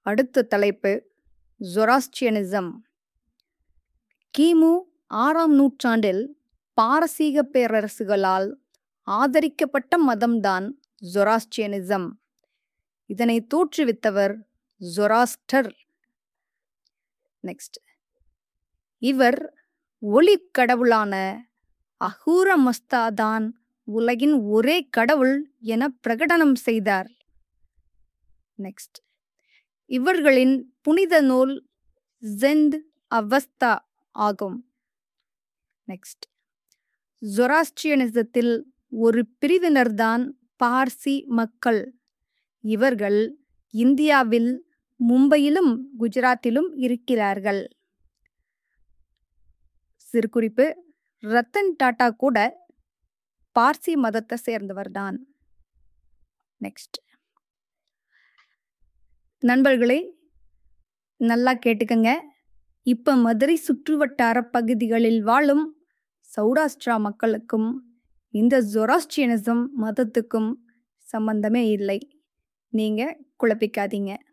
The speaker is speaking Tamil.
அடுத்த தலைப்பு ஜொராஸ்ட்ரியனிசம் கிமு ஆறாம் நூற்றாண்டில் பாரசீக பேரரசுகளால் ஆதரிக்கப்பட்ட மதம்தான் ஜொராஸ்ட்ரியனிசம் இதனை தோற்றுவித்தவர் ஜொராஸ்டர் நெக்ஸ்ட் இவர் ஒளி கடவுளான அஹூர மஸ்தா தான் உலகின் ஒரே கடவுள் என பிரகடனம் செய்தார் நெக்ஸ்ட் இவர்களின் புனித நூல் ஜெந்த் அவஸ்தா ஆகும் நெக்ஸ்ட் ஜொராஸ்ட்ரியனிசத்தில் ஒரு பிரிவினர்தான் பார்சி மக்கள் இவர்கள் இந்தியாவில் மும்பையிலும் குஜராத்திலும் இருக்கிறார்கள் சிறுகுறிப்பு ரத்தன் டாடா கூட பார்சி மதத்தை சேர்ந்தவர்தான் நெக்ஸ்ட் நண்பர்களே நல்லா கேட்டுக்கங்க இப்போ மதுரை சுற்றுவட்டார பகுதிகளில் வாழும் சௌராஷ்டிரா மக்களுக்கும் இந்த ஜொராஸ்ட்ரியனிசம் மதத்துக்கும் சம்பந்தமே இல்லை நீங்கள் குழப்பிக்காதீங்க